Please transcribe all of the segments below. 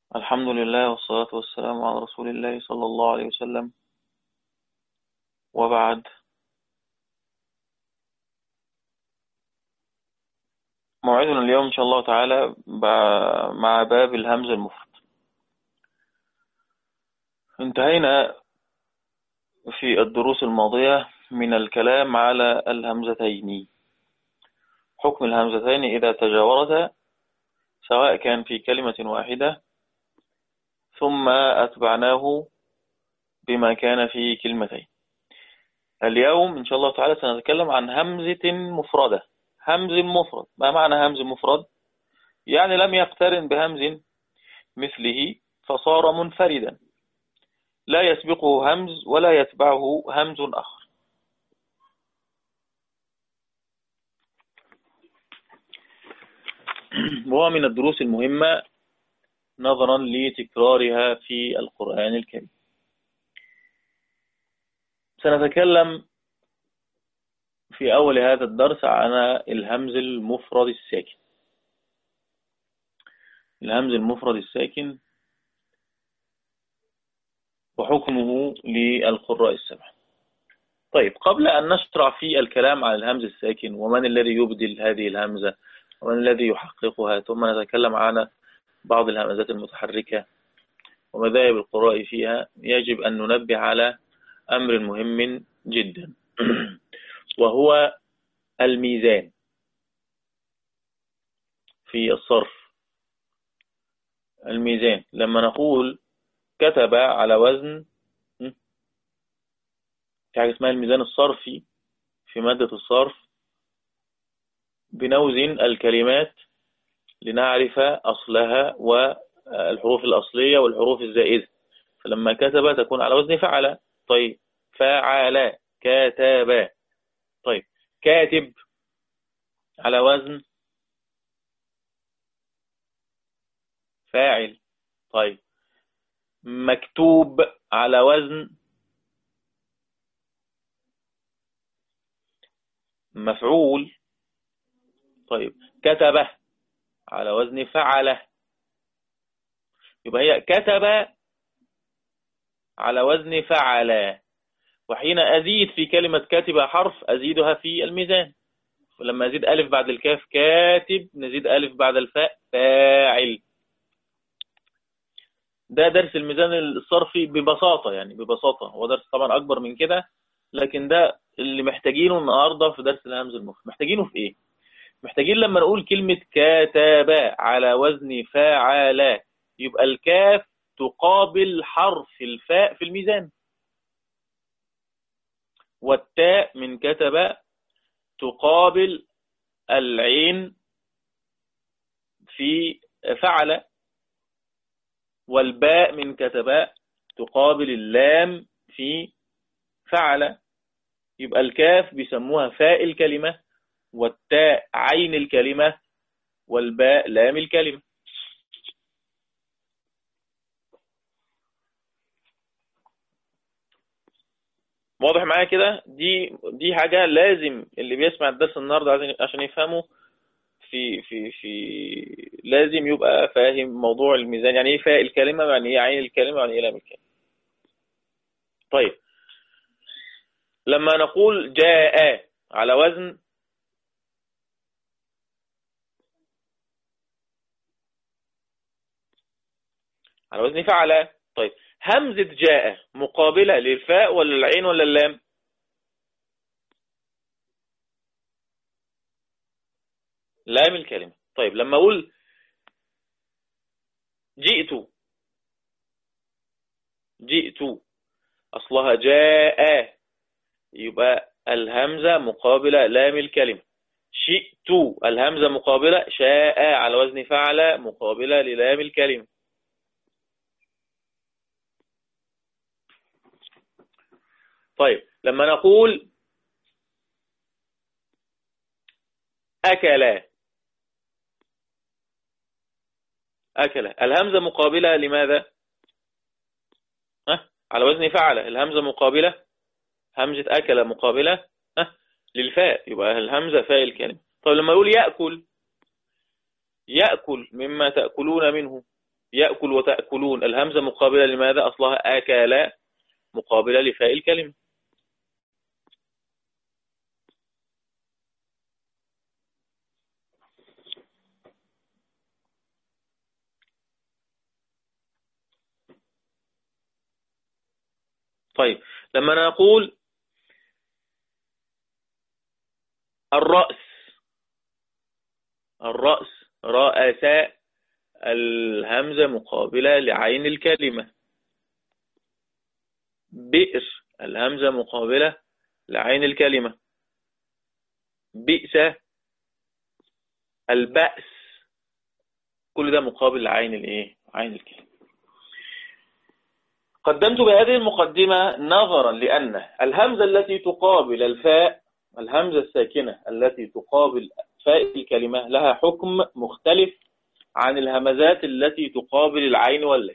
الحمد لله والصلاة والسلام على رسول الله صلى الله عليه وسلم وبعد موعدنا اليوم إن شاء الله تعالى مع باب الهمز المفرد انتهينا في الدروس الماضية من الكلام على الهمزتين حكم الهمزتين إذا تجاورتا سواء كان في كلمة واحدة ثم أتبعناه بما كان في كلمتين اليوم إن شاء الله تعالى سنتكلم عن همزة مفردة همز مفرد ما معنى همز مفرد يعني لم يقترن بهمز مثله فصار منفردا لا يسبقه همز ولا يتبعه همز آخر وهو من الدروس المهمة نظرا لتكرارها في القرآن الكريم سنتكلم في أول هذا الدرس عن الهمز المفرد الساكن الهمز المفرد الساكن وحكمه للقراء السبع طيب قبل أن نشرع في الكلام عن الهمز الساكن ومن الذي يبدل هذه الهمزة ومن الذي يحققها ثم نتكلم عن بعض الهمزات المتحركة ومذاهب القراء فيها يجب أن ننبه على أمر مهم جدا وهو الميزان في الصرف الميزان لما نقول كتب على وزن في حاجة اسمها الميزان الصرفي في مادة الصرف بنوزن الكلمات لنعرف أصلها والحروف الأصلية والحروف الزائدة فلما كتب تكون على وزن فعل طيب فعل كتب طيب كاتب على وزن فاعل طيب مكتوب على وزن مفعول طيب كتبه على وزن فعله يبقى هي كتب على وزن فعل وحين أزيد في كلمة كاتب حرف أزيدها في الميزان ولما أزيد ألف بعد الكاف كاتب نزيد ألف بعد الفاء فاعل ده درس الميزان الصرفي ببساطة يعني ببساطة هو درس طبعا أكبر من كده لكن ده اللي محتاجينه النهاردة في درس الهمز المفرد محتاجينه في إيه محتاجين لما نقول كلمة كتب على وزن فعل يبقى الكاف تقابل حرف الفاء في الميزان والتاء من كتب تقابل العين في فعل والباء من كتب تقابل اللام في فعل يبقى الكاف بيسموها فاء الكلمة والتاء عين الكلمة والباء لام الكلمة واضح معايا كده دي دي حاجة لازم اللي بيسمع الدرس النهارده عشان يفهمه في في في لازم يبقى فاهم موضوع الميزان يعني ايه فاء الكلمة يعني ايه عين الكلمة يعني ايه لام الكلمة طيب لما نقول جاء على وزن على وزن فعل طيب همزة جاء مقابلة للفاء ولا العين ولا اللام لام الكلمة طيب لما أقول جئت جئت أصلها جاء يبقى الهمزة مقابلة لام الكلمة شئت الهمزة مقابلة شاء على وزن فعل مقابلة للام الكلمة طيب لما نقول أكل أكل الهمزة مقابلة لماذا ها؟ على وزن فعل الهمزة مقابلة همزة أكل مقابلة ها؟ للفاء يبقى الهمزة فاء الكلمة طيب لما يقول يأكل يأكل مما تأكلون منه يأكل وتأكلون الهمزة مقابلة لماذا أصلها أكل مقابلة لفاء الكلمة طيب لما نقول الرأس الرأس رأس الهمزة مقابلة لعين الكلمة بئر الهمزة مقابلة لعين الكلمة بئس البأس كل ده مقابل لعين الايه عين الكلمة قدمت بهذه المقدمة نظرا لأن الهمزة التي تقابل الفاء الهمزة الساكنة التي تقابل فاء الكلمة لها حكم مختلف عن الهمزات التي تقابل العين واللام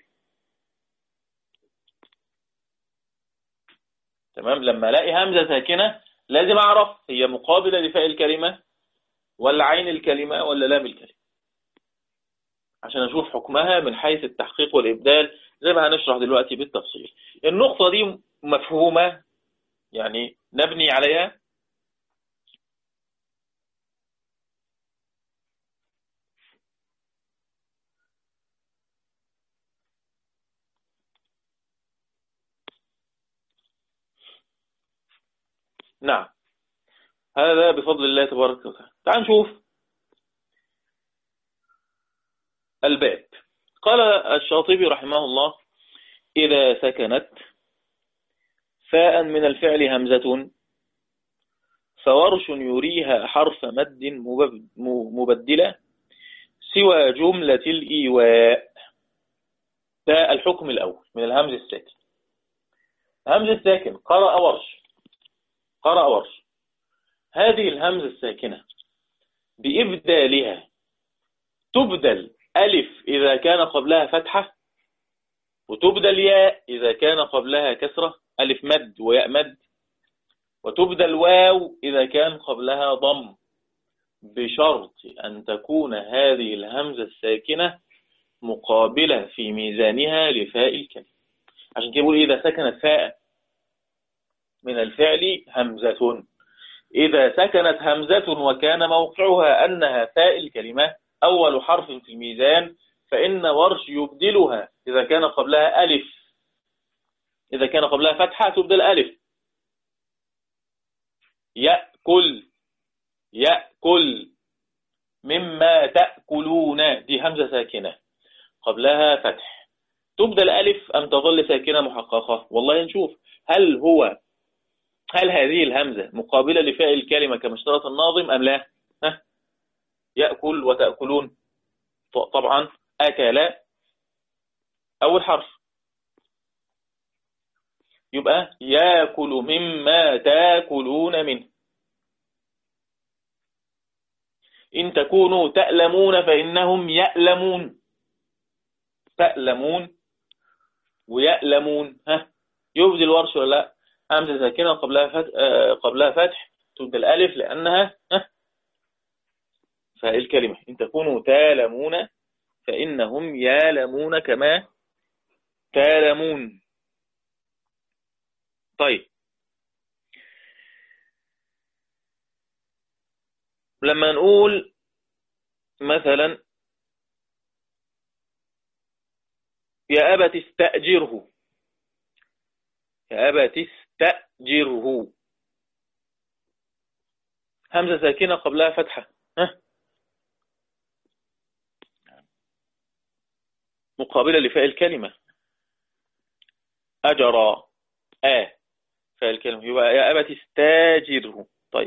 تمام لما الاقي همزة ساكنة لازم اعرف هي مقابلة لفاء الكلمة ولا عين الكلمة ولا لام الكلمة عشان اشوف حكمها من حيث التحقيق والابدال زي ما هنشرح دلوقتي بالتفصيل النقطة دي مفهومة يعني نبني عليها نعم هذا بفضل الله تبارك وتعالى تعال نشوف الباب قال الشاطبي رحمه الله إذا سكنت فاء من الفعل همزة فورش يريها حرف مد مبدلة سوى جملة الإيواء ده الحكم الأول من الهمز الساكن همز الساكن قرأ ورش قرأ ورش هذه الهمزة الساكنة بإبدالها تبدل ألف إذا كان قبلها فتحة وتبدل ياء إذا كان قبلها كسرة ألف مد وياء مد وتبدل واو إذا كان قبلها ضم بشرط أن تكون هذه الهمزة الساكنة مقابلة في ميزانها لفاء الكلمة عشان كده بقول إذا سكنت فاء من الفعل همزة إذا سكنت همزة وكان موقعها أنها فاء الكلمة أول حرف في الميزان فإن ورش يبدلها إذا كان قبلها ألف إذا كان قبلها فتحة تبدل ألف يأكل يأكل مما تأكلون دي همزة ساكنة قبلها فتح تبدل ألف أم تظل ساكنة محققة والله نشوف هل هو هل هذه الهمزة مقابلة لفاء الكلمة كما اشترط الناظم أم لا ها يأكل وتأكلون طبعا أكل أول حرف يبقى يأكل مما تأكلون منه إن تكونوا تألمون فإنهم يألمون تألمون ويألمون ها يبذل الورش ولا لا همزة ساكنة قبلها فتح, آه، قبلها فتح تبدأ الألف لأنها فالكلمة إن تكونوا تالمون فإنهم يالمون كما تالمون طيب لما نقول مثلا يا أبت استأجره يا أبت استأجره همزة ساكنة قبلها فتحة ها مقابلة لفاء الكلمة أجرى آ فاء الكلمة يبقى يا أبت استاجره طيب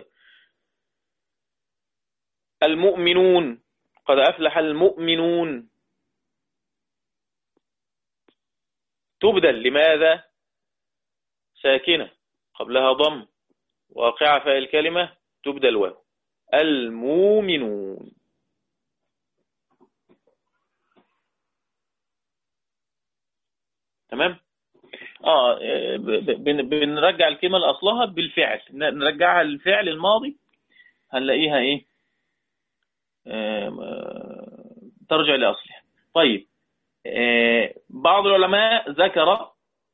المؤمنون قد أفلح المؤمنون تبدل لماذا ساكنة قبلها ضم واقعة فاء الكلمة تبدل واو المؤمنون تمام اه بنرجع الكلمة لأصلها بالفعل نرجعها للفعل الماضي هنلاقيها ايه آه ترجع لأصلها طيب آه، بعض العلماء ذكر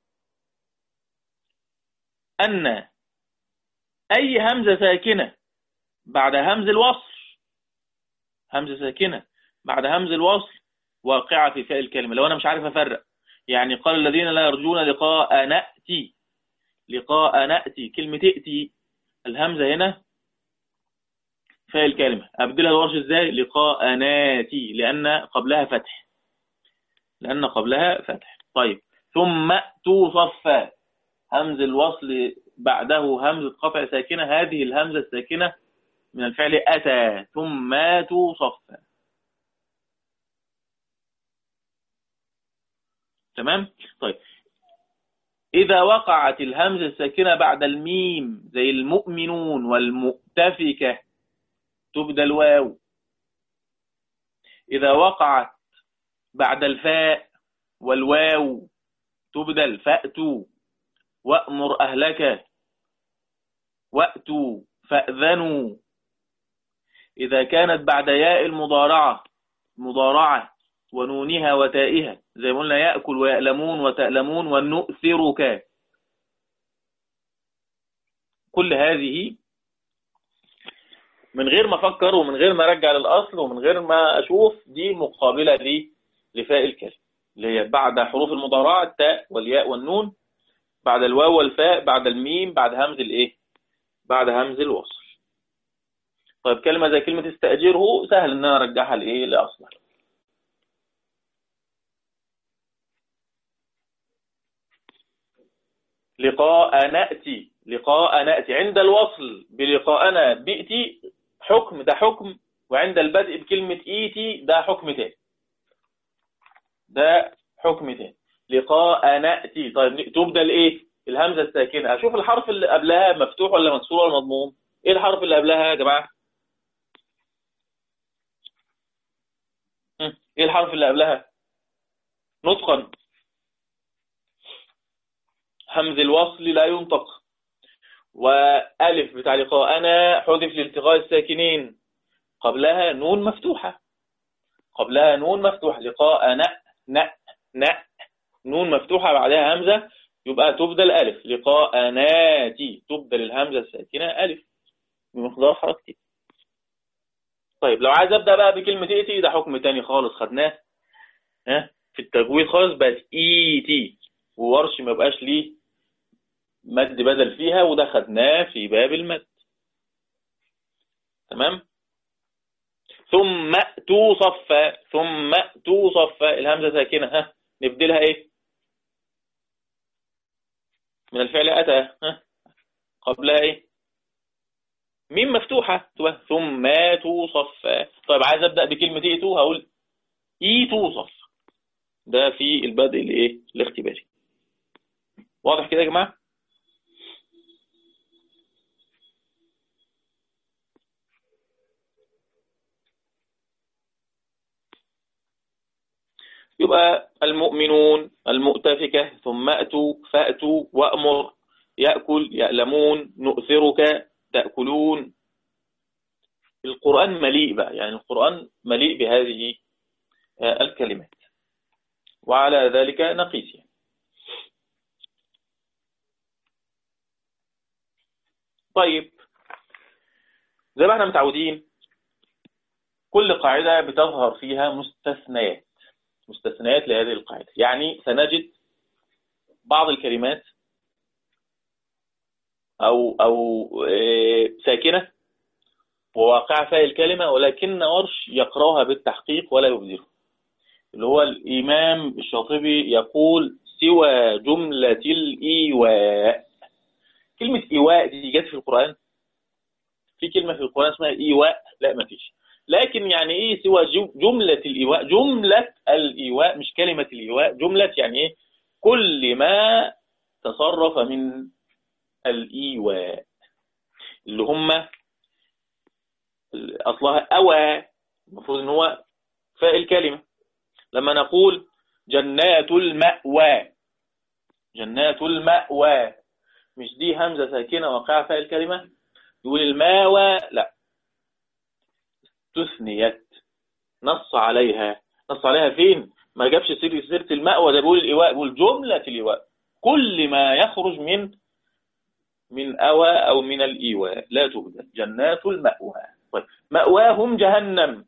أن أي همزة ساكنة بعد همز الوصل همزة ساكنة بعد همز الوصل واقعة في فاء الكلمة لو أنا مش عارف أفرق يعني قال الذين لا يرجون لقاء نأتي لقاء نأتي كلمة ائتي الهمزة هنا فاء الكلمة أبدلها الورش إزاي لقاء ناتي لأن قبلها فتح لأن قبلها فتح طيب ثم توصف همز الوصل بعده همزة قطع ساكنة هذه الهمزة الساكنة من الفعل أتى ثم توصف تمام طيب إذا وقعت الهمزة الساكنة بعد الميم زي المؤمنون والمؤتفكة تبدأ الواو إذا وقعت بعد الفاء والواو تبدل فأتوا وأمر أهلك وأتوا فأذنوا إذا كانت بعد ياء المضارعة مضارعة ونونها وتائها زي ما قلنا يأكل ويألمون وتألمون ونؤثرك كل هذه من غير ما افكر ومن غير ما ارجع للاصل ومن غير ما اشوف دي مقابله لي لفاء الكلمه اللي هي بعد حروف المضارعه التاء والياء والنون بعد الواو والفاء بعد الميم بعد همز الايه بعد همز الوصل طيب كلمه زي كلمه استاجره سهل ان انا ارجعها لايه لاصلها لقاء نأتي لقاء نأتي عند الوصل بلقاءنا بئتي حكم ده حكم وعند البدء بكلمة ايتي ده حكم تاني ده حكم تاني لقاء نأتي طيب تبدل ايه الهمزة الساكنة اشوف الحرف اللي قبلها مفتوح ولا مكسور ولا مضموم ايه الحرف اللي قبلها يا جماعة ايه الحرف اللي قبلها نطقا همز الوصل لا ينطق وألف بتاع لقاءنا حذف لالتقاء الساكنين قبلها نون مفتوحة قبلها نون مفتوحة لقاءنا ن ن نون مفتوحة بعدها همزة يبقى تبدل ألف لقاءناتي تبدل الهمزة الساكنة ألف بمقدار حركتي طيب لو عايز أبدأ بقى بكلمة إيتي ده حكم تاني خالص خدناه ها في التجويد خالص بقت إيتي وورش ما بقاش ليه مد بدل فيها وده خدناه في باب المد تمام ثم توصف ثم توصف الهمزة ساكنة ها نبدلها ايه من الفعل أتى ها قبلها ايه ميم مفتوحة ثم توصف طيب عايز أبدأ بكلمة ايه تو هقول اي توصف ده في البدء الايه الاختباري واضح كده يا جماعه يبقى المؤمنون المؤتفكة ثم أتوا فأتوا وأمر يأكل يألمون نؤثرك تأكلون القرآن مليء بقى يعني القرآن مليء بهذه آه، الكلمات وعلى ذلك نقيس يعني. طيب زي ما احنا متعودين كل قاعدة بتظهر فيها مستثنيات مستثنيات لهذه القاعدة يعني سنجد بعض الكلمات أو أو آه، ساكنة وواقع فيها الكلمة ولكن ورش يقرأها بالتحقيق ولا يبذره اللي هو الإمام الشاطبي يقول سوى جملة الإيواء كلمة إيواء دي جت في القرآن في كلمة في القرآن اسمها إيواء لا ما فيش لكن يعني ايه سوى جملة الإيواء جملة الإيواء مش كلمة الإيواء جملة يعني ايه كل ما تصرف من الإيواء اللي هم أصلها أوى المفروض ان هو فاء الكلمة لما نقول جنات المأوى جنات المأوى مش دي همزة ساكنة وقع فاء الكلمة يقول الماوى لا تثنيت نص عليها نص عليها فين ما جابش سيرة سيرة المأوى ده بيقول الإيواء بيقول جملة الإيواء كل ما يخرج من من أوى أو من الإيواء لا تبدل جنات المأوى طيب مأواهم جهنم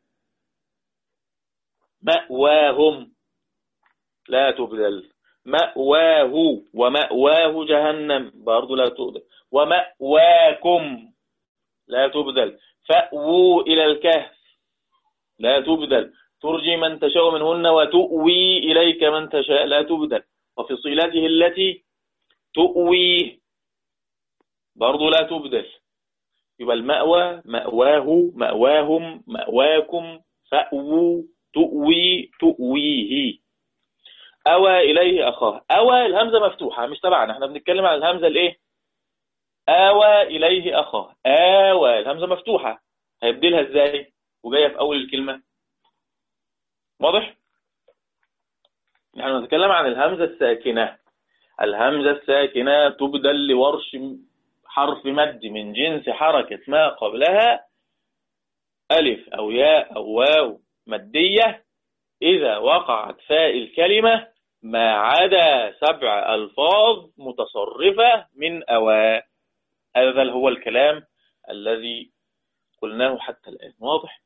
مأواهم لا تبدل مأواه ومأواه جهنم برضو لا تبدل ومأواكم لا تبدل فأووا إلى الكهف لا تبدل ترجي من تشاء منهن وتؤوي إليك من تشاء لا تبدل وفي صلته التي تؤوي برضو لا تبدل يبقى المأوى مأواه مأواهم مأواكم فأووا تؤوي تؤويه أوى إليه أخاه أوى الهمزة مفتوحة مش تبعنا احنا بنتكلم عن الهمزة الايه آوى إليه أخاه آوى الهمزة مفتوحة هيبدلها ازاي وجاية في أول الكلمة واضح نحن نتكلم عن الهمزة الساكنة الهمزة الساكنة تبدل لورش حرف مد من جنس حركة ما قبلها ألف أو ياء أو واو مدية إذا وقعت فاء الكلمة ما عدا سبع ألفاظ متصرفة من أوا هذا هو الكلام الذي قلناه حتى الآن واضح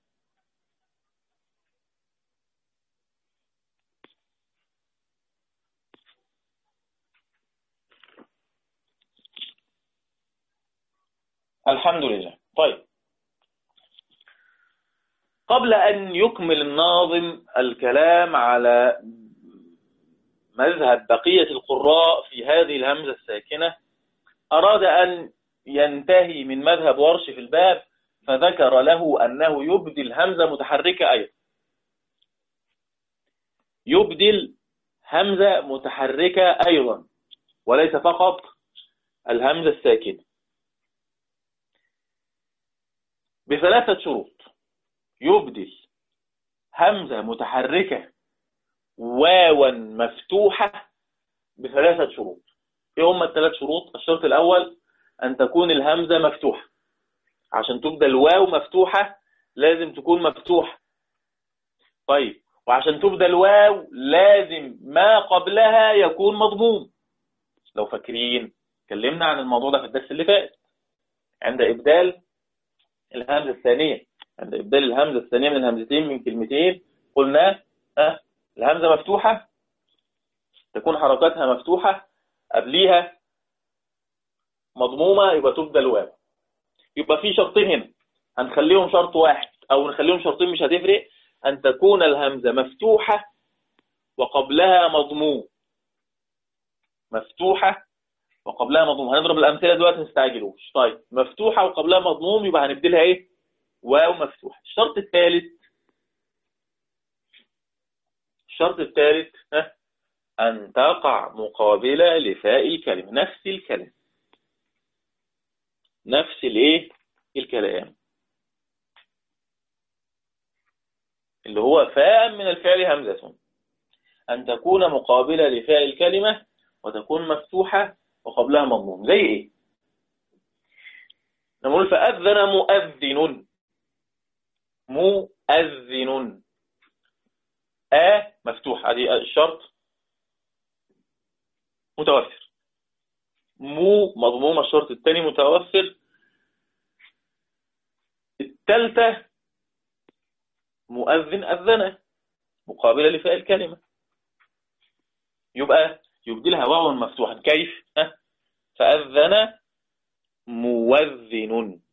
الحمد لله طيب قبل أن يكمل الناظم الكلام على مذهب بقية القراء في هذه الهمزة الساكنة أراد أن ينتهي من مذهب ورش في الباب فذكر له أنه يبدل همزة متحركة أيضا يبدل همزة متحركة أيضا وليس فقط الهمزة الساكنة بثلاثة شروط يبدل همزة متحركة واوا مفتوحة بثلاثة شروط ايه هم الثلاث شروط الشرط الاول ان تكون الهمزة مفتوحة عشان تبدل واو مفتوحة لازم تكون مفتوحة طيب وعشان تبدل واو لازم ما قبلها يكون مضموم لو فاكرين اتكلمنا عن الموضوع ده في الدرس اللي فات عند ابدال الهمزة الثانية عند إبدال الهمزة الثانية من الهمزتين من كلمتين قلنا أه الهمزة مفتوحة تكون حركاتها مفتوحة قبليها مضمومة يبقى تبدل واو يبقى في شرطين هنا هنخليهم شرط واحد أو نخليهم شرطين مش هتفرق أن تكون الهمزة مفتوحة وقبلها مضموم مفتوحة وقبلها مضموم هنضرب الأمثلة دلوقتي ما نستعجلوش طيب مفتوحة وقبلها مضموم يبقى هنبدلها إيه واو مفتوحة الشرط الثالث الشرط الثالث أن تقع مقابلة لفاء الكلمة نفس الكلام نفس الايه الكلام اللي هو فاء من الفعل همزة أن تكون مقابلة لفاء الكلمة وتكون مفتوحة وقبلها مضموم زي ايه نقول فأذن مؤذن مؤذن أ مفتوح هذه الشرط متوفر مو مضموم الشرط الثاني متوفر الثالثة مؤذن أذن مقابلة لفاء الكلمة يبقى يبدلها واو مفتوحا كيف فأذن موذن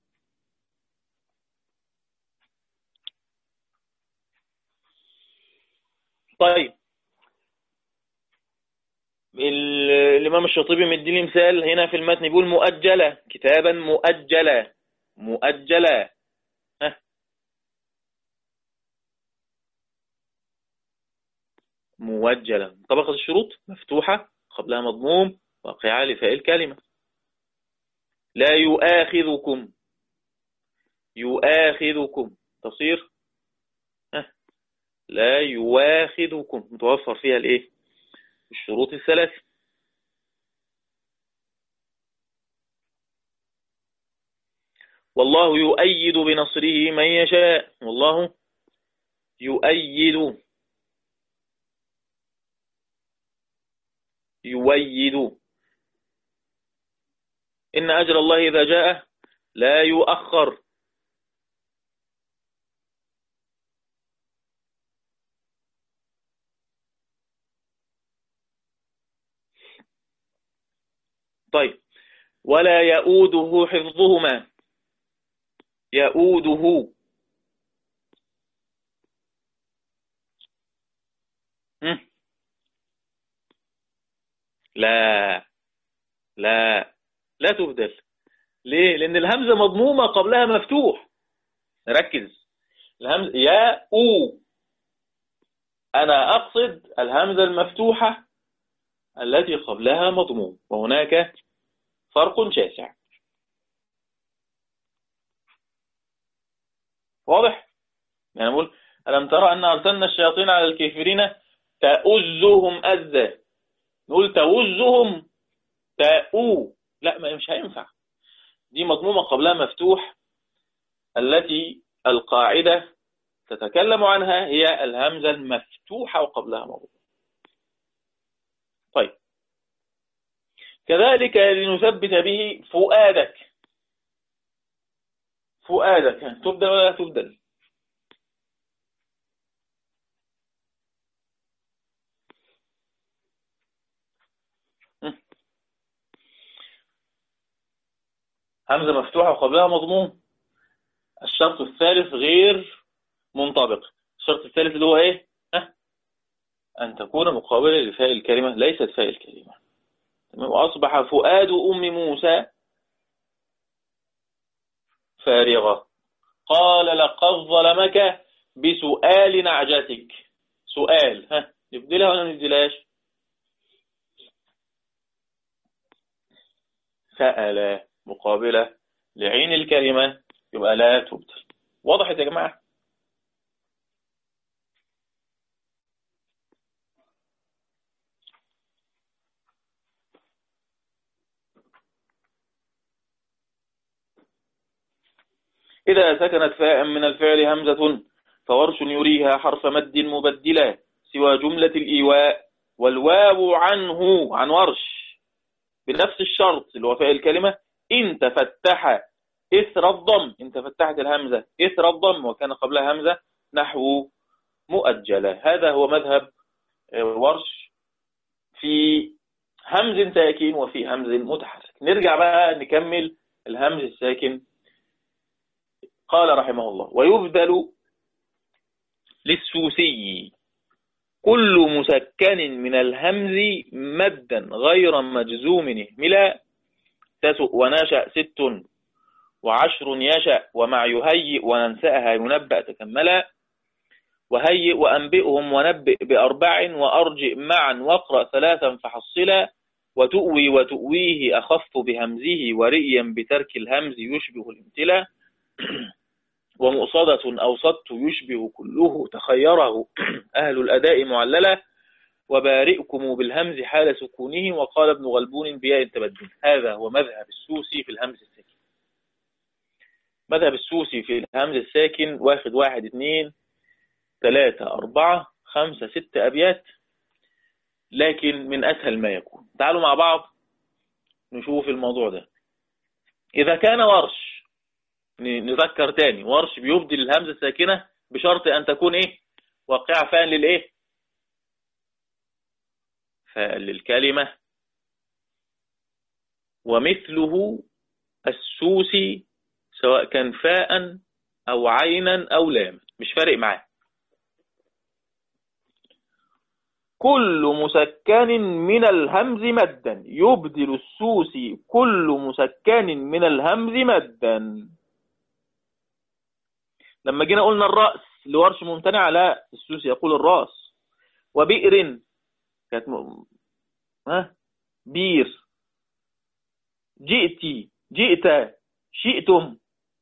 طيب الإمام الشاطبي مديني مثال هنا في المتن بيقول مؤجلة كتابا مؤجلة مؤجلة ها موجلة طبقة الشروط مفتوحة قبلها مضموم واقعة لفاء الكلمة لا يؤاخذكم يؤاخذكم تصير لا يواخذكم متوفر فيها الايه الشروط الثلاث والله يؤيد بنصره من يشاء والله يؤيد يويد إن أجل الله إذا جاء لا يؤخر طيب ولا يؤوده حفظهما يؤوده لا لا لا تبدل ليه لأن الهمزة مضمومة قبلها مفتوح ركز الهمزة يا أو أنا أقصد الهمزة المفتوحة التي قبلها مضموم وهناك فرق شاسع واضح يعني نقول ألم ترى أن أرسلنا الشياطين على الكافرين تأزهم أزا نقول تأزهم تأو لا ما مش هينفع دي مضمومة قبلها مفتوح التي القاعدة تتكلم عنها هي الهمزة المفتوحة وقبلها مضمومة طيب كذلك لنثبت به فؤادك فؤادك تبدل ولا تبدل همزة مفتوحة وقبلها مضموم الشرط الثالث غير منطبق الشرط الثالث اللي هو ايه ها؟ أن تكون مقابلة لفاء الكلمة ليست فاء الكلمة وأصبح فؤاد أم موسى فارغة قال لقد ظلمك بسؤال نعجتك سؤال ها نبدلها ولا نبدلهاش سأل مقابلة لعين الكلمة يبقى لا تبدل وضحت يا جماعة إذا سكنت فاء من الفعل همزة فورش يريها حرف مد مبدلا سوى جملة الإيواء والواو عنه عن ورش بنفس الشرط اللي هو فاء الكلمة إن تفتح إثر الضم إن تفتحت الهمزة إثر الضم وكان قبلها همزة نحو مؤجلة هذا هو مذهب آه، ورش في همز ساكن وفي همز متحرك نرجع بقى نكمل الهمز الساكن قال رحمه الله ويبدل للسوسي كل مسكن من الهمز مدا غير مجزوم اهملا تسؤ ونشأ ست وعشر يشأ ومع يهيئ وننسأها ينبأ تكملا وهيئ وأنبئهم ونبئ بأربع وأرجئ معا واقرأ ثلاثا فحصلا وتؤوي وتؤويه أخف بهمزه ورئيا بترك الهمز يشبه الامتلا ومؤصدة أوصدت يشبه كله تخيره أهل الأداء معللا وبارئكم بالهمز حال سكونه وقال ابن غلبون بياء تبدل هذا هو مذهب السوسي في الهمز الساكن مذهب السوسي في الهمز الساكن واحد واحد اثنين ثلاثة أربعة خمسة ستة أبيات لكن من أسهل ما يكون تعالوا مع بعض نشوف الموضوع ده إذا كان ورش نذكر تاني ورش بيبدل الهمزة الساكنة بشرط أن تكون إيه واقعة فان للإيه للكلمة ومثله السوسي سواء كان فاء أو عينا أو لام مش فارق معاه كل مسكن من الهمز مدا يبدل السوسي كل مسكن من الهمز مدا لما جينا قلنا الرأس لورش ممتنع لا السوسي يقول الرأس وبئر كانت م... ها بير جئتي جئت شئتم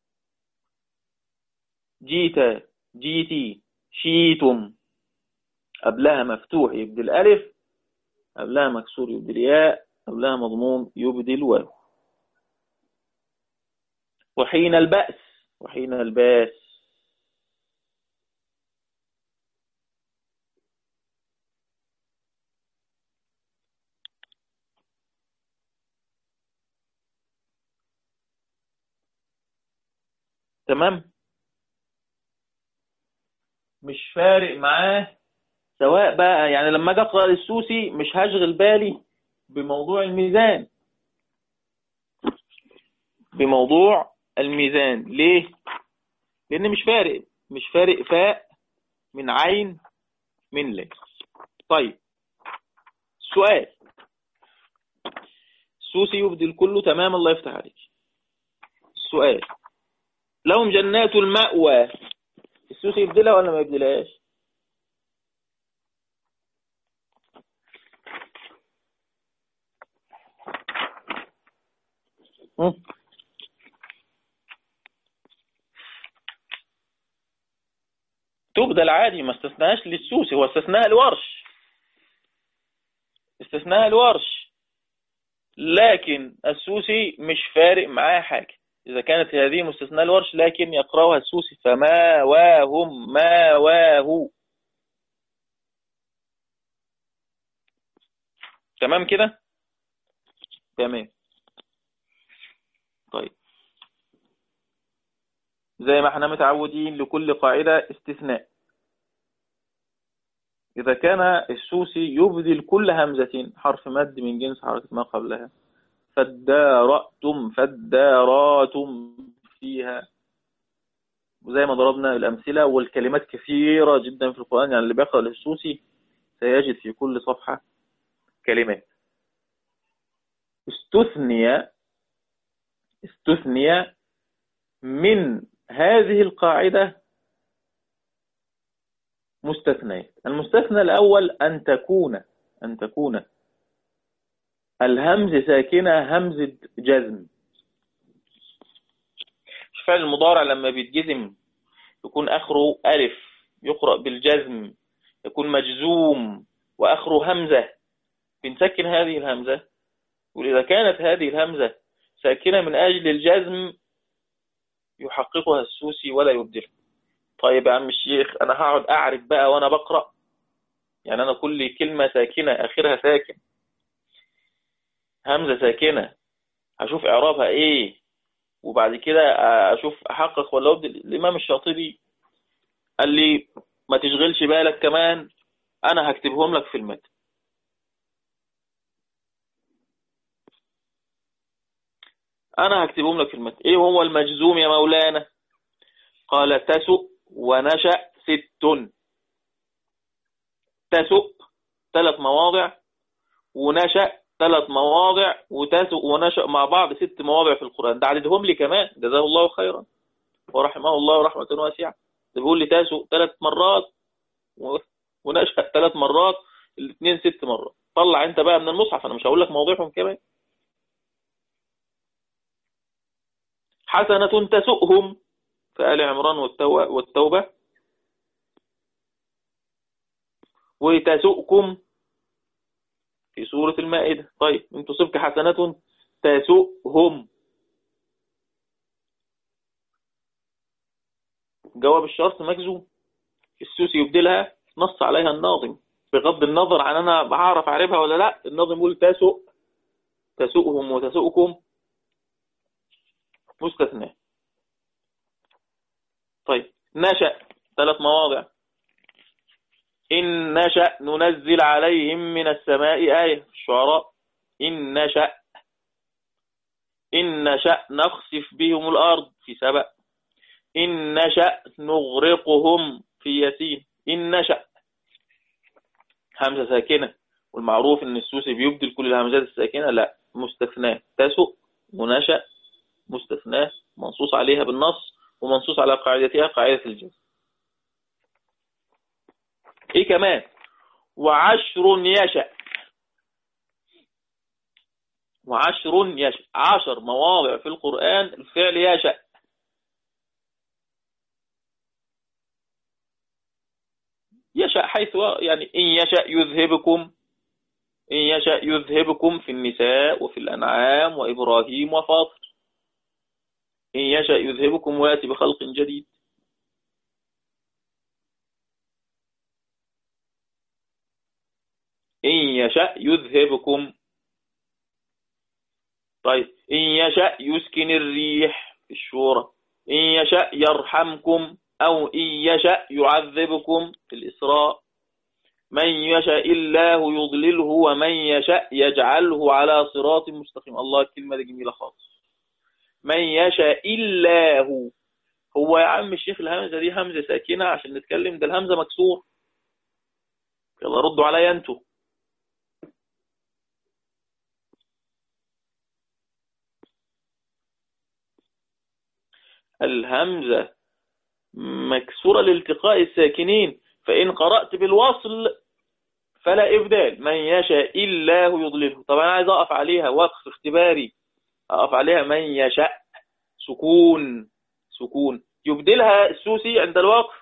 جيت جيتي شيتم قبلها مفتوح يبدي الألف قبلها مكسور يبدي الياء قبلها مضموم يبدي الواو وحين البأس وحين الباس تمام مش فارق معاه سواء بقى يعني لما اجي اقرا للسوسي مش هشغل بالي بموضوع الميزان بموضوع الميزان ليه لان مش فارق مش فارق فاء من عين من لا طيب سؤال السوسي يبدل كله تمام الله يفتح عليك السؤال لهم جنات المأوى السوسي يبدلها ولا ما يبدلهاش تبدل عادي ما استثناهاش للسوسي هو استثناها الورش استثناها الورش لكن السوسي مش فارق معاه حاجة إذا كانت هذه مستثناة الورش لكن يقرأها السوسي فما واهم ما واه تمام كده تمام طيب زي ما احنا متعودين لكل قاعدة استثناء إذا كان السوسي يبذل كل همزة حرف مد من جنس حركة ما قبلها فادارأتم فاداراتم فيها وزي ما ضربنا الأمثلة والكلمات كثيرة جدا في القرآن يعني اللي بيقرأ للسوسي سيجد في كل صفحة كلمات استثني استثني من هذه القاعدة مستثنيات المستثنى الأول أن تكون أن تكون الهمز ساكنة همزة جزم فعل المضارع لما بيتجزم يكون آخره ألف يقرأ بالجزم يكون مجزوم وآخره همزة بنسكن هذه الهمزة وإذا كانت هذه الهمزة ساكنة من أجل الجزم يحققها السوسي ولا يبدلها طيب يا عم الشيخ أنا هقعد أعرف بقى وأنا بقرأ يعني أنا كل كلمة ساكنة آخرها ساكن همزة ساكنة هشوف إعرابها إيه وبعد كده أشوف أحقق ولا أبدل الإمام الشاطبي قال لي ما تشغلش بالك كمان أنا هكتبهم لك في المتن أنا هكتبهم لك في المتن إيه هو المجزوم يا مولانا قال تسؤ ونشأ ست تسؤ ثلاث مواضع ونشأ ثلاث مواضع وتسؤ ونشأ مع بعض ست مواضع في القرآن ده عددهم لي كمان جزاه الله خيرا ورحمه الله رحمة واسعة ده بيقول لي تسؤ ثلاث مرات ونشأ ثلاث مرات الاثنين ست مرات طلع انت بقى من المصحف انا مش هقول لك مواضيعهم كمان حسنة تسؤهم في آل عمران والتوبة وتسؤكم في سورة المائدة طيب ان تصبك حسنة تسؤهم جواب الشرط مجزوم السوسي يبدلها نص عليها الناظم بغض النظر عن انا بعرف اعرفها ولا لا الناظم يقول تسؤ تسؤهم وتسؤكم مستثنى طيب نشأ ثلاث مواضع إن نشأ ننزل عليهم من السماء آية في الشعراء إن نشأ إن نشأ نخسف بهم الأرض في سبأ إن نشأ نغرقهم في ياسين إن نشأ همزة ساكنة والمعروف إن السوسي بيبدل كل الهمزات الساكنة لا مستثناة تسؤ ونشأ مستثناة منصوص عليها بالنص ومنصوص على قاعدتها قاعدة الجنس ايه كمان وعشر يشأ وعشر يشأ عشر مواضع في القرآن الفعل يشأ يشأ حيث يعني إن يشأ يذهبكم إن يشأ يذهبكم في النساء وفي الأنعام وإبراهيم وفاطر إن يشأ يذهبكم ويأتي بخلق جديد إن يشأ يذهبكم طيب إن يشأ يسكن الريح في الشورى إن يشاء يرحمكم أو إن يشاء يعذبكم في الإسراء من يشاء الله يضلله ومن يشاء يجعله على صراط مستقيم الله الكلمة دي جميلة خالص من يشاء الله هو يا عم الشيخ الهمزة دي همزة ساكنة عشان نتكلم ده الهمزة مكسور يلا ردوا عليا انتوا الهمزة مكسورة لالتقاء الساكنين فإن قرأت بالوصل فلا إبدال من يشاء الله يضلله طب أنا عايز أقف عليها وقف اختباري أقف عليها من يشاء سكون سكون يبدلها السوسي عند الوقف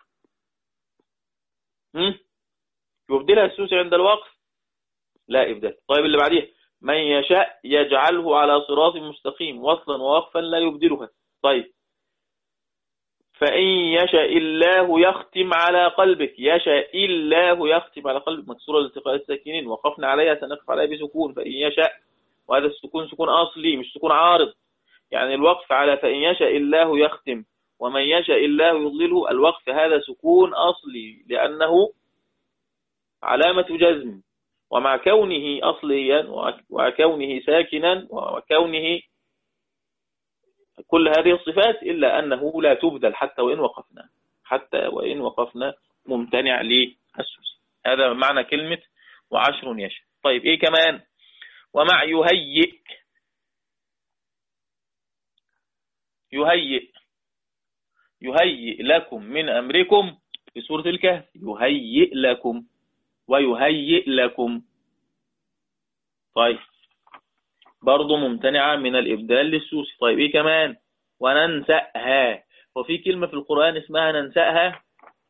هم؟ يبدلها السوسي عند الوقف لا إبدال طيب اللي بعديها من يشاء يجعله على صراط مستقيم وصلا ووقفا لا يبدلها طيب فإن يشاء الله يختم على قلبك يشاء الله يختم على قلبك مكسورة لالتقاء الساكنين وقفنا عليها سنقف عليها بسكون فإن يشاء وهذا السكون سكون أصلي مش سكون عارض يعني الوقف على فإن يشاء الله يختم ومن يشاء الله يضلله الوقف هذا سكون أصلي لأنه علامة جزم ومع كونه أصليا وكونه ساكنا وكونه كل هذه الصفات إلا أنه لا تبدل حتى وإن وقفنا حتى وإن وقفنا ممتنع للسوس هذا معنى كلمة وعشر يشاء طيب إيه كمان ومع يهيئ يهيئ يهيئ لكم من أمركم في سورة الكهف يهيئ لكم ويهيئ لكم طيب برضو ممتنعة من الإبدال للسوس طيب إيه كمان وننسأها وفي كلمة في القرآن اسمها ننسأها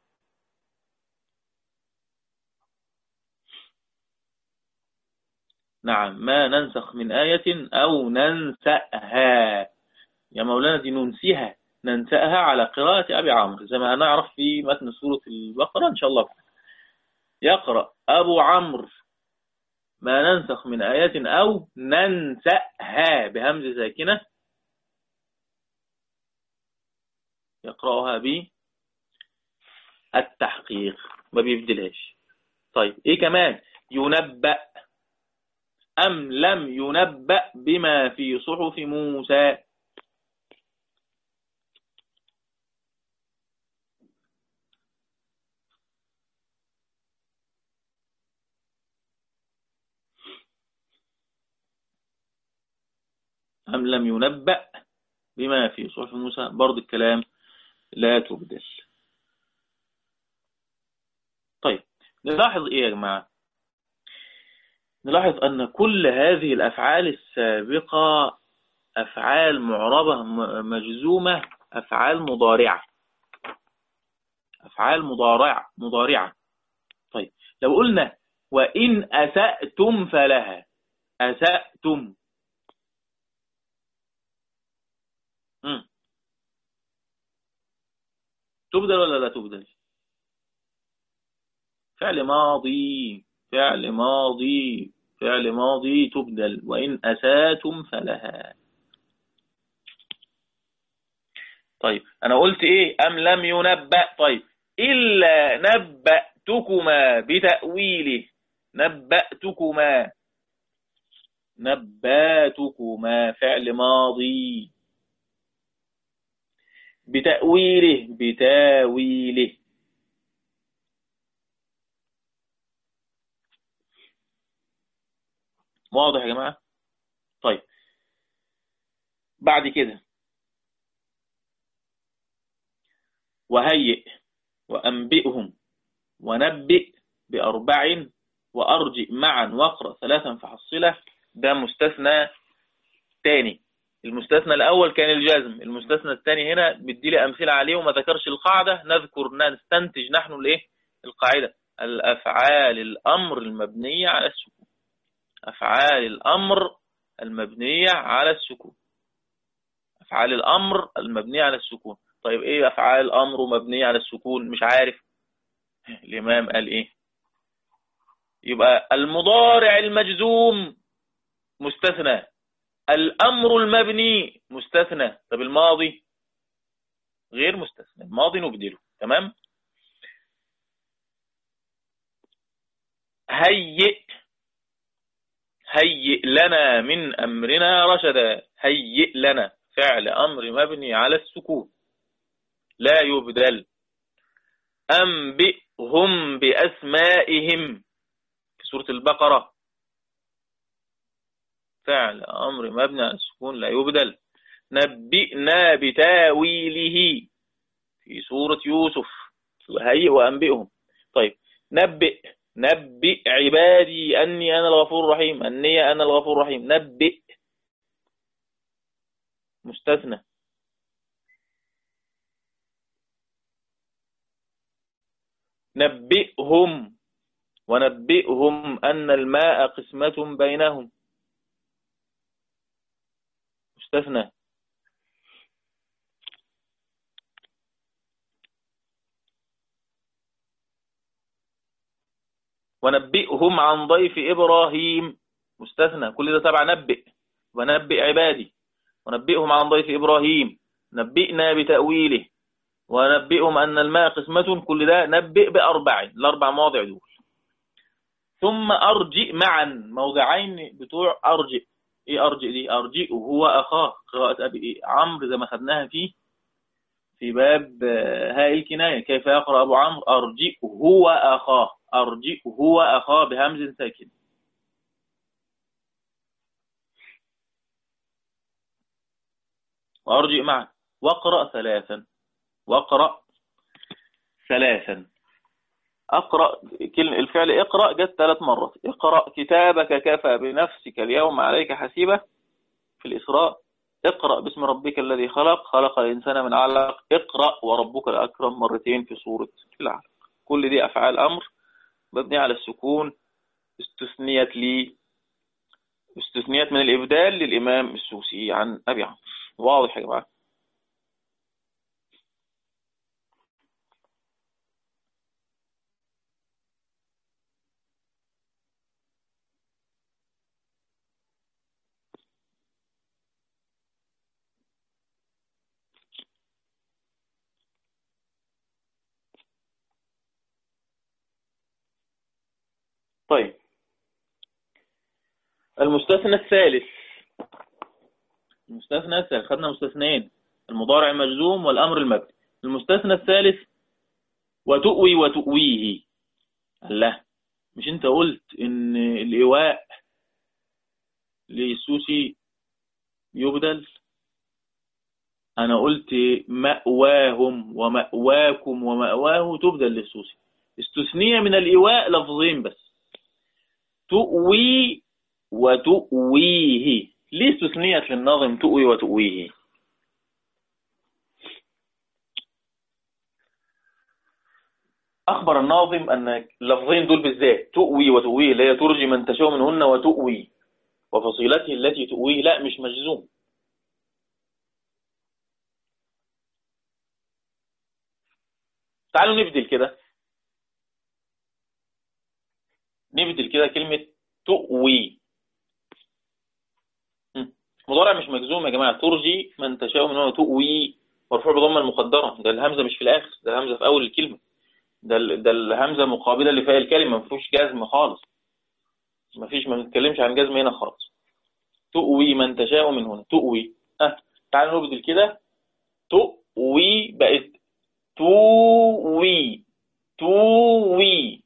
نعم ما ننسخ من آية أو ننسأها يا مولانا دي ننسيها ننسأها على قراءة أبي عمرو زي ما هنعرف في متن سورة البقرة إن شاء الله يقرأ أبو عمرو ما ننسخ من آيات أو ننسأها بهمز ساكنة يقرأها ب التحقيق ما بيبدلهاش طيب ايه كمان ينبأ أم لم ينبأ بما في صحف موسى أم لم ينبأ بما في صحف موسى برضو الكلام لا تبدل طيب نلاحظ إيه يا جماعة نلاحظ أن كل هذه الأفعال السابقة أفعال معربة مجزومة أفعال مضارعة أفعال مضارعة مضارعة طيب لو قلنا وإن أسأتم فلها أسأتم تبدل ولا لا تبدل فعل ماضي فعل ماضي فعل ماضي تبدل وإن أساتم فلها طيب أنا قلت إيه أم لم ينبأ طيب إلا نبأتكما بتأويله نبأتكما نباتكما فعل ماضي بتأويله بتاويله واضح يا جماعة طيب بعد كده وهيئ وأنبئهم ونبئ بأربع وأرجئ معا واقرأ ثلاثا فحصله ده مستثنى تاني المستثنى الأول كان الجزم المستثنى الثاني هنا بدي لي أمثلة عليه وما ذكرش القاعدة نذكر نستنتج نحن الإيه القاعدة الأفعال الأمر المبنية على السكون أفعال الأمر المبنية على السكون أفعال الأمر المبنية على السكون طيب إيه أفعال الأمر مبنية على السكون مش عارف الإمام قال إيه يبقى المضارع المجزوم مستثنى الأمر المبني مستثنى طب الماضي غير مستثنى الماضي نبدله تمام هيئ هيئ لنا من أمرنا رشدا هيئ لنا فعل أمر مبني على السكون لا يبدل أنبئهم بأسمائهم في سورة البقرة فعل أمر مبني على السكون لا يبدل نبئنا بتاويله في سورة يوسف هيئ وأنبئهم طيب نبئ نبئ عبادي أني أنا الغفور الرحيم أني أنا الغفور الرحيم نبئ مستثنى نبئهم ونبئهم أن الماء قسمة بينهم مستثنى ونبئهم عن ضيف إبراهيم مستثنى كل ده تبع نبئ ونبئ عبادي ونبئهم عن ضيف إبراهيم نبئنا بتأويله ونبئهم أن الماء قسمة كل ده نبئ بأربع الأربع مواضع دول ثم أرجئ معا موضعين بتوع أرجئ إيه أرجئ دي أرجئ هو أخاه قراءة أبي إيه عمرو زي ما خدناها فيه في باب هاء الكناية كيف يقرأ أبو عمرو أرجئ هو أخاه أرجئ هو أخاه بهمز ساكن وأرجئ معا واقرأ ثلاثا واقرأ ثلاثا أقرأ الفعل اقرأ جت ثلاث مرات اقرأ كتابك كفى بنفسك اليوم عليك حسيبة في الإسراء اقرأ باسم ربك الذي خلق خلق الإنسان من علق اقرأ وربك الأكرم مرتين في سورة العلق كل دي أفعال أمر مبني على السكون استثنيت لي استثنيت من الإبدال للإمام السوسي عن أبي عمرو واضح يا جماعة طيب المستثنى الثالث المستثنى الثالث خدنا مستثنين المضارع المجزوم والأمر المبني المستثنى الثالث وتؤوي وتؤويه الله مش انت قلت ان الإيواء للسوسي يبدل انا قلت مأواهم ومأواكم ومأواه تبدل للسوسي استثنية من الإيواء لفظين بس تؤوي وتؤويه ليه استثنيت للناظم تؤوي وتؤويه أخبر الناظم أن اللفظين دول بالذات تؤوي وتؤويه لا ترجي من تشاء منهن وتؤوي وفصيلته التي تؤويه لا مش مجزوم تعالوا نبدل كده نبدل كده كلمة تؤوي مضارع مش مجزوم يا جماعة ترجي من تشاء من هو تؤوي مرفوع بضمه المقدرة ده الهمزة مش في الآخر ده الهمزة في أول الكلمة ده ده الهمزة مقابلة لفاء الكلمة ما فيهوش جزم خالص ما فيش ما بنتكلمش عن جزم هنا خالص تؤوي من تشاء من هنا تؤوي اه تعالوا نبدل كده تؤوي بقت تووي تووي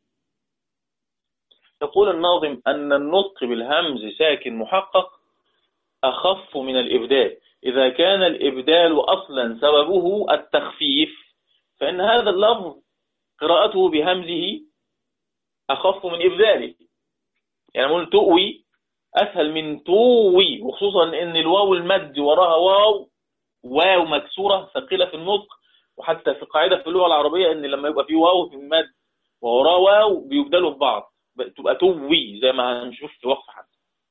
يقول الناظم أن النطق بالهمز ساكن محقق أخف من الإبدال إذا كان الإبدال أصلا سببه التخفيف فإن هذا اللفظ قراءته بهمزه أخف من إبداله يعني نقول تؤوي أسهل من تووي وخصوصا أن الواو المد وراها واو واو مكسورة ثقيلة في النطق وحتى في قاعدة في اللغة العربية أن لما يبقى في واو في المد ووراه واو بيبدلوا في بعض تبقى توي زي ما هنشوف في وقف حد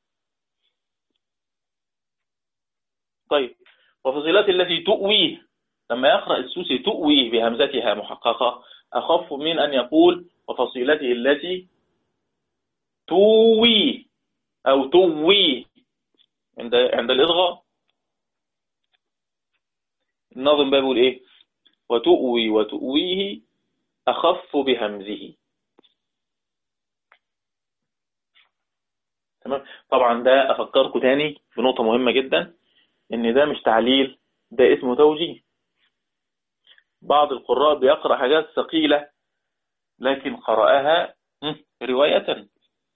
طيب وفصيلات التي تؤويه لما يقرأ السوسي تؤويه بهمزتها محققة أخف من أن يقول وفصيلته التي توي أو توي عند عند الإضغاء الناظم بقى بيقول إيه وتؤوي وتؤويه أخف بهمزه تمام طبعا ده أفكركم تاني بنقطة مهمة جدا إن ده مش تعليل ده اسمه توجيه بعض القراء بيقرأ حاجات ثقيلة لكن قرأها رواية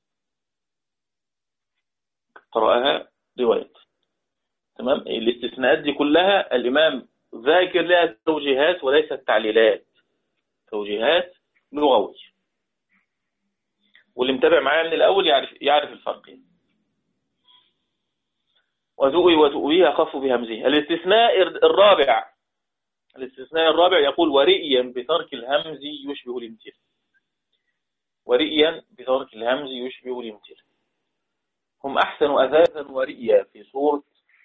قرأها رواية تمام الاستثناءات دي كلها الإمام ذاكر لها توجيهات وليست تعليلات توجيهات لغوي واللي متابع معايا من الأول يعرف يعرف الفرق وتؤوي وتؤويها خف بهمزه الاستثناء الرابع الاستثناء الرابع يقول ورئيا بترك الهمز يشبه الامتثال ورئيا بترك الهمز يشبه الامتثال هم أحسن أثاثا ورئيا في سورة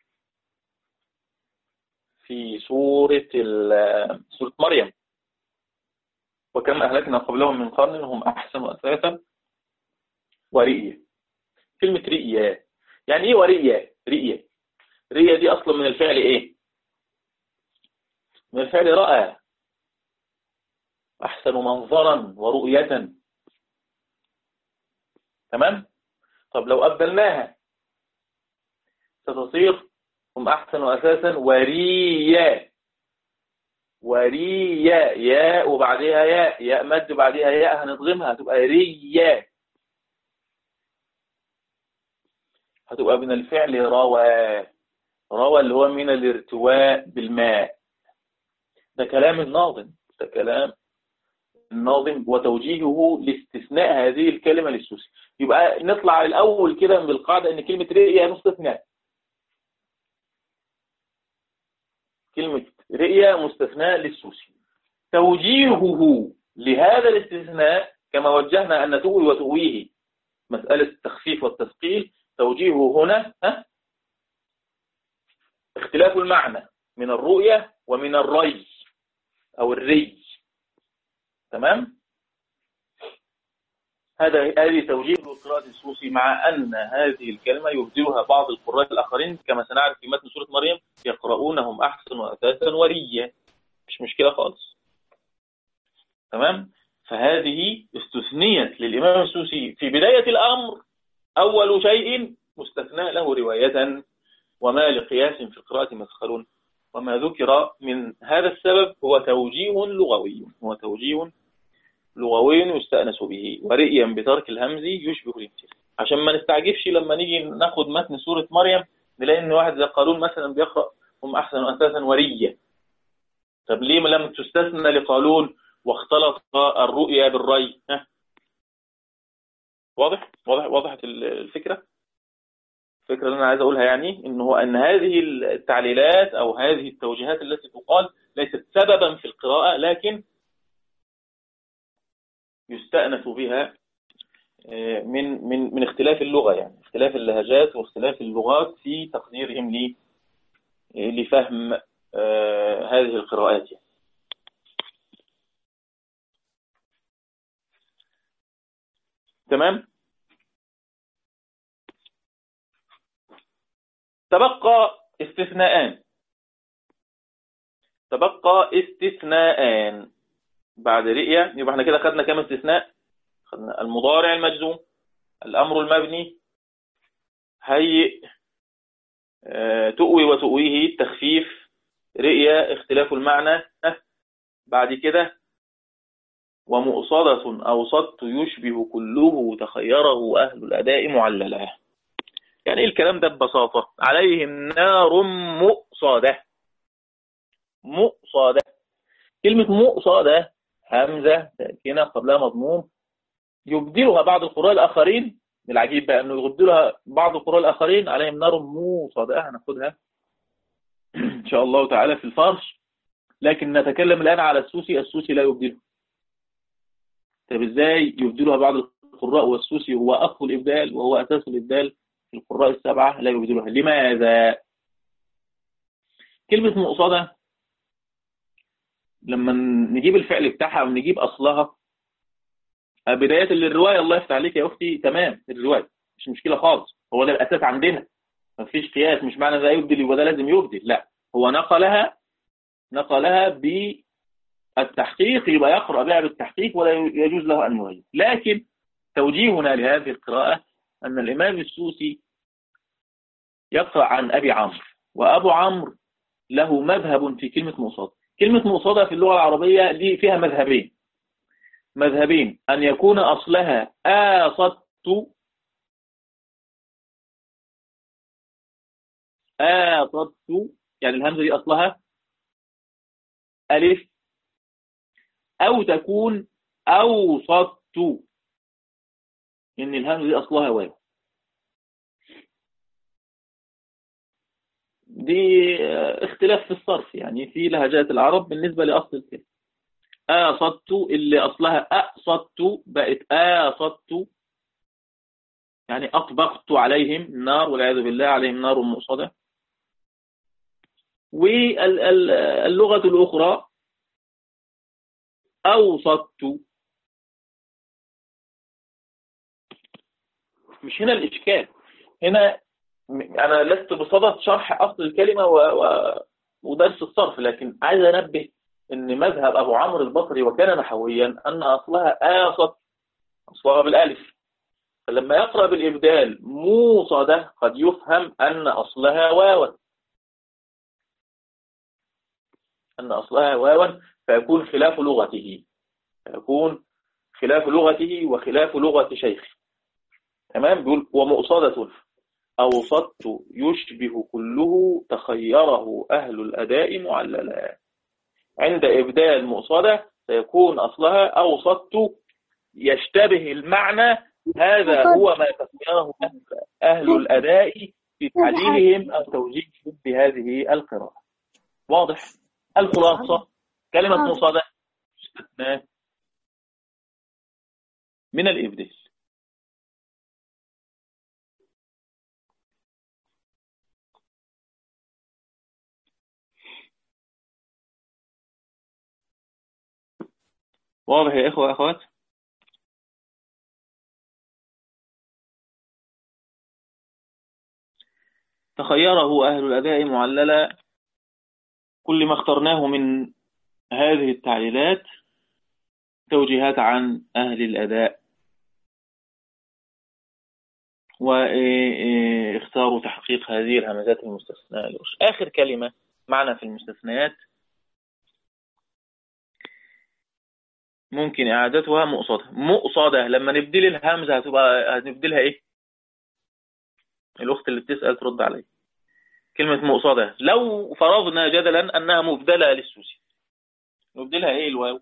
في سورة سورة مريم وكم أهلكنا قبلهم من قرن هم أحسن أثاثا ورئيا كلمة رئيا يعني إيه ورئيا رئيا رئيا دي أصلا من الفعل إيه من الفعل رأى أحسن منظرا ورؤية تمام طب لو أبدلناها ستصير هم أحسن أساسا وريا وريا ياء وبعدها ياء ياء مد وبعدها ياء هنضغمها هتبقى ريا هتبقى من الفعل روى روى اللي هو من الارتواء بالماء ده كلام الناظم ده كلام الناظم وتوجيهه لاستثناء هذه الكلمة للسوسي يبقى نطلع الأول كده بالقاعدة أن كلمة رئية مستثناء كلمة رئية مستثناء للسوسي توجيهه لهذا الاستثناء كما وجهنا أن تؤوي وتؤويه مسألة التخفيف والتثقيل توجيهه هنا ها اختلاف المعنى من الرؤية ومن الري أو الري تمام هذا هذه توجيه لقراءة السوسي مع أن هذه الكلمة يبدلها بعض القراء الآخرين كما سنعرف في متن سورة مريم يقرؤونهم أحسن وأساسا وريا مش مشكلة خالص تمام فهذه استثنيت للإمام السوسي في بداية الأمر أول شيء مستثنى له رواية وما لقياس في القراءة مسخلون وما ذكر من هذا السبب هو توجيه لغوي هو توجيه لغوي يستأنس به ورئيا بترك الهمز يشبه الامتثال عشان ما نستعجبش لما نيجي ناخد متن سورة مريم نلاقي ان واحد زي قالون مثلا بيقرأ هم احسن اساسا وريا طب ليه لم تستثنى لقالون واختلط الرؤيا بالري ها واضح واضح وضحت الفكرة الفكرة اللي انا عايز اقولها يعني ان هو ان هذه التعليلات او هذه التوجيهات التي تقال ليست سببا في القراءة لكن يستأنف بها آه، من من من اختلاف اللغة يعني اختلاف اللهجات واختلاف اللغات في تقديرهم لي آه، لفهم آه، هذه القراءات يعني. تمام تبقى استثناءان تبقى استثناءان بعد رئية يبقى احنا كده خدنا كام استثناء خدنا المضارع المجزوم الأمر المبني هيئ اه تؤوي وتؤويه التخفيف رئية اختلاف المعنى اه بعد كده ومؤصدة أوصدت يشبه كله تخيره أهل الأداء معللا يعني ايه الكلام ده ببساطة عليهم نار مؤصدة مؤصدة كلمة مؤصدة همزة ساكنة قبلها مضموم يبدلها بعض القراء الآخرين العجيب بقى أنه يبدلها بعض القراء الآخرين عليهم نار موصدة هناخدها إن شاء الله تعالى في الفرش لكن نتكلم الآن على السوسي السوسي لا يبدله طب إزاي يبدلها بعض القراء والسوسي هو أخو الإبدال وهو أساس الإبدال في القراء السبعة لا يبدلها لماذا كلمة مقصدة لما نجيب الفعل بتاعها ونجيب أصلها بداية للرواية الله يفتح عليك يا أختي تمام الرواية مش مشكلة خالص هو ده الأساس عندنا مفيش قياس مش معنى ده يبدل يبقى ده لازم يبدل لا هو نقلها نقلها ب التحقيق يبقى يقرأ بها بالتحقيق ولا يجوز له أن يغير لكن توجيهنا لهذه القراءة أن الإمام السوسي يقرأ عن أبي عمرو وأبو عمرو له مذهب في كلمة مصاد كلمة مصادة في اللغة العربية دي فيها مذهبين مذهبين أن يكون أصلها آصدت آصدت يعني الهمزة دي أصلها ألف أو تكون أوصدت إن الهمزة دي أصلها واو دي اختلاف في الصرف يعني في لهجات العرب بالنسبة لأصل الكلمة آصدت اللي أصلها أصدت بقت آصدت يعني أطبقت عليهم نار والعياذ بالله عليهم نار مؤصدة واللغة الأخرى أوصدت مش هنا الإشكال هنا أنا لست بصدد شرح أصل الكلمة و... و... ودرس الصرف لكن عايز أنبه أن مذهب أبو عمرو البصري وكان نحويا أن أصلها آصد أصلها بالألف فلما يقرأ بالإبدال موصدة قد يفهم أن أصلها واوا أن أصلها واوا فيكون خلاف لغته فيكون خلاف لغته وخلاف لغة شيخه تمام بيقول ومؤصدة أوصدت يشبه كله تخيره أهل الأداء معللا عند إبدال مؤصدة سيكون أصلها أوصدت يشتبه المعنى هذا هو ما تخيره أهل الأداء في تعليلهم أو توجيههم بهذه القراءة واضح الخلاصة كلمة مؤصدة من الإبدال واضح يا إخوة أخوات تخيره أهل الأداء معللا كل ما اخترناه من هذه التعليلات توجيهات عن أهل الأداء واختاروا تحقيق هذه الهمزات المستثناء آخر كلمة معنا في المستثنيات ممكن إعادتها مقصدة مقصدة لما نبدل الهمزة هتبقى هنبدلها إيه الأخت اللي بتسأل ترد علي كلمة مقصدة لو فرضنا جدلا أنها مبدلة للسوسي نبدلها إيه الواو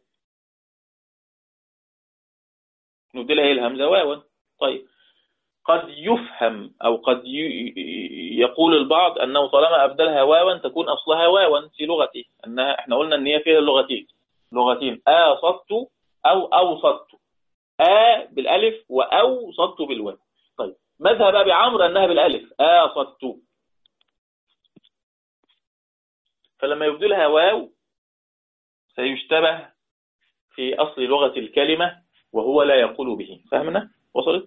نبدلها إيه الهمزة واوا طيب قد يفهم أو قد يقول البعض أنه طالما أبدلها واوا تكون أصلها واوا في لغته أنها إحنا قلنا أن هي فيها اللغتين لغتين آصدت أو أوصدت آ بالألف وأوصدت بالواو طيب مذهب أبي عمرو أنها بالألف آصدت فلما يبدلها واو سيشتبه في أصل لغة الكلمة وهو لا يقول به فهمنا؟ وصلت؟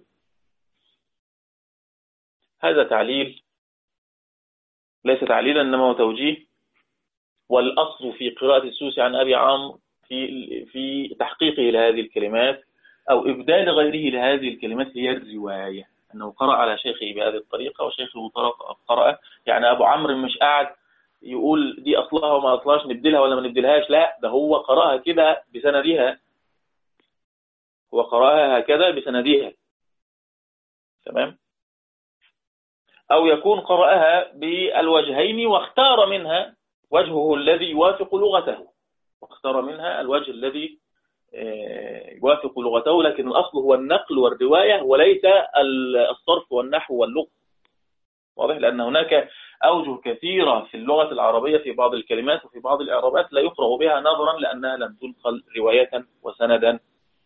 هذا تعليل ليس تعليلا إنما هو توجيه والأصل في قراءة السوسي عن أبي عمرو في في تحقيقه لهذه الكلمات أو إبدال غيره لهذه الكلمات هي الرواية أنه قرأ على شيخه بهذه الطريقة وشيخه قرأ يعني أبو عمرو مش قاعد يقول دي أصلها وما أصلهاش نبدلها ولا ما نبدلهاش لا ده هو قرأها كده بسندها هو قرأها هكذا بسندها تمام أو يكون قرأها بالوجهين واختار منها وجهه الذي يوافق لغته واختار منها الوجه الذي آه، يوافق لغته لكن الأصل هو النقل والرواية وليس الصرف والنحو واللغة واضح لأن هناك أوجه كثيرة في اللغة العربية في بعض الكلمات وفي بعض الإعرابات لا يقرأ بها نظرا لأنها لم تنقل رواية وسندا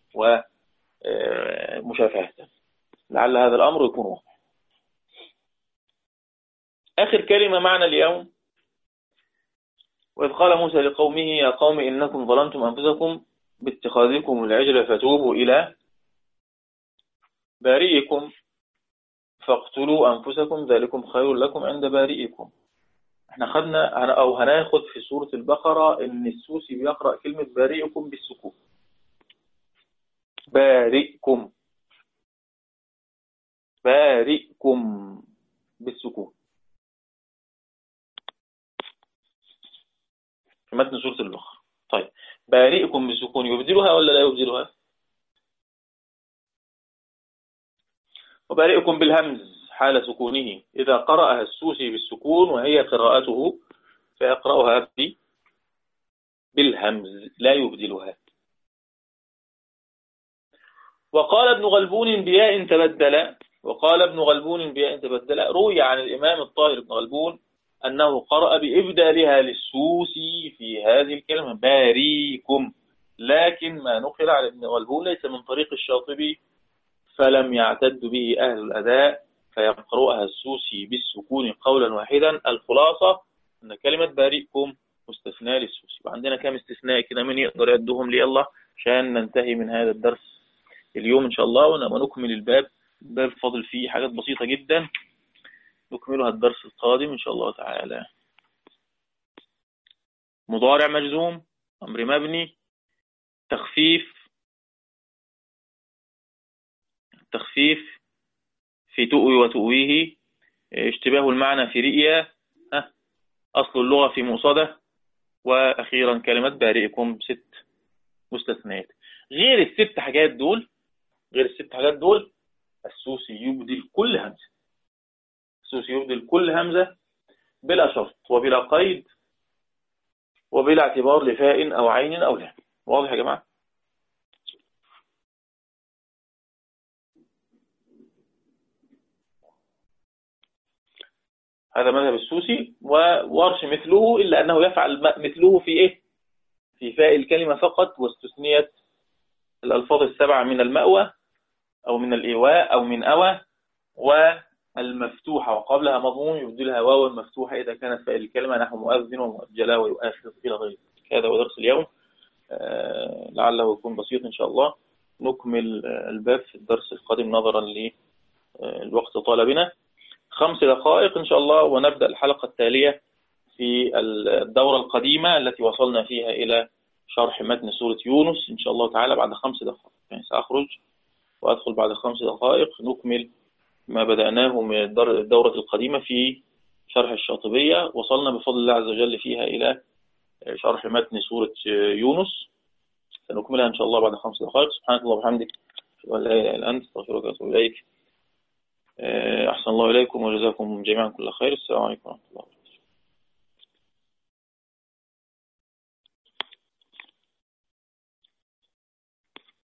ومشافهة آه، لعل هذا الأمر يكون واضح آخر كلمة معنا اليوم وإذ قال موسى لقومه يا قوم إنكم ظلمتم أنفسكم باتخاذكم العجل فتوبوا إلى بارئكم فاقتلوا أنفسكم ذلكم خير لكم عند بارئكم احنا خدنا او هناخد في سورة البقرة ان السوسي بيقرأ كلمة بارئكم بالسكون بارئكم بارئكم بالسكون في متن سورة البقرة طيب بارئكم بالسكون يبدلها ولا لا يبدلها وبارئكم بالهمز حال سكونه إذا قرأها السوسي بالسكون وهي قراءته فيقرأها بالهمز لا يبدلها وقال ابن غلبون بياء تبدل وقال ابن غلبون بياء تبدل روي عن الإمام الطاهر بن غلبون أنه قرأ بإبدالها للسوسي في هذه الكلمة باريكم لكن ما نقل عن ابن غلبون ليس من طريق الشاطبي فلم يعتد به أهل الأداء فيقرأها السوسي بالسكون قولا واحدا الخلاصة أن كلمة بارئكم مستثناء للسوسي وعندنا كم استثناء كده من يقدر يدهم لي الله عشان ننتهي من هذا الدرس اليوم إن شاء الله ونكمل الباب الباب فاضل فيه حاجات بسيطة جدا نكملها الدرس القادم إن شاء الله تعالى مضارع مجزوم أمر مبني تخفيف تخفيف في تؤوي وتؤويه اشتباه المعنى في رئية أصل اللغة في مؤصدة وأخيرا كلمة بارئكم ست مستثنيات غير الست حاجات دول غير الست حاجات دول السوسي يبدل كل همزة السوسي يبدل كل همزة بلا شرط وبلا قيد وبلا اعتبار لفاء أو عين أو لا واضح يا جماعة هذا مذهب السوسي وورش مثله إلا أنه يفعل مثله في إيه في فاء الكلمة فقط واستثنيت الألفاظ السبعة من المأوى أو من الإيواء أو من أوى والمفتوحة وقبلها مضمون يبدلها واو مفتوحة إذا كانت فاء الكلمة نحو مؤذن ومؤجلا ويؤخذ إلى غيره هذا هو درس اليوم آه، لعله يكون بسيط إن شاء الله نكمل الباب في الدرس القادم نظرا للوقت طالبنا خمس دقائق إن شاء الله ونبدأ الحلقة التالية في الدورة القديمة التي وصلنا فيها إلى شرح متن سورة يونس إن شاء الله تعالى بعد خمس دقائق يعني سأخرج وأدخل بعد خمس دقائق نكمل ما بدأناه من الدورة القديمة في شرح الشاطبية وصلنا بفضل الله عز وجل فيها إلى شرح متن سورة يونس سنكملها إن شاء الله بعد خمس دقائق سبحانك الله وبحمدك أشهد أن لا إله إلا أنت أستغفرك وأتوب إليك أحسن الله إليكم وجزاكم جميعا كل خير السلام عليكم ورحمة الله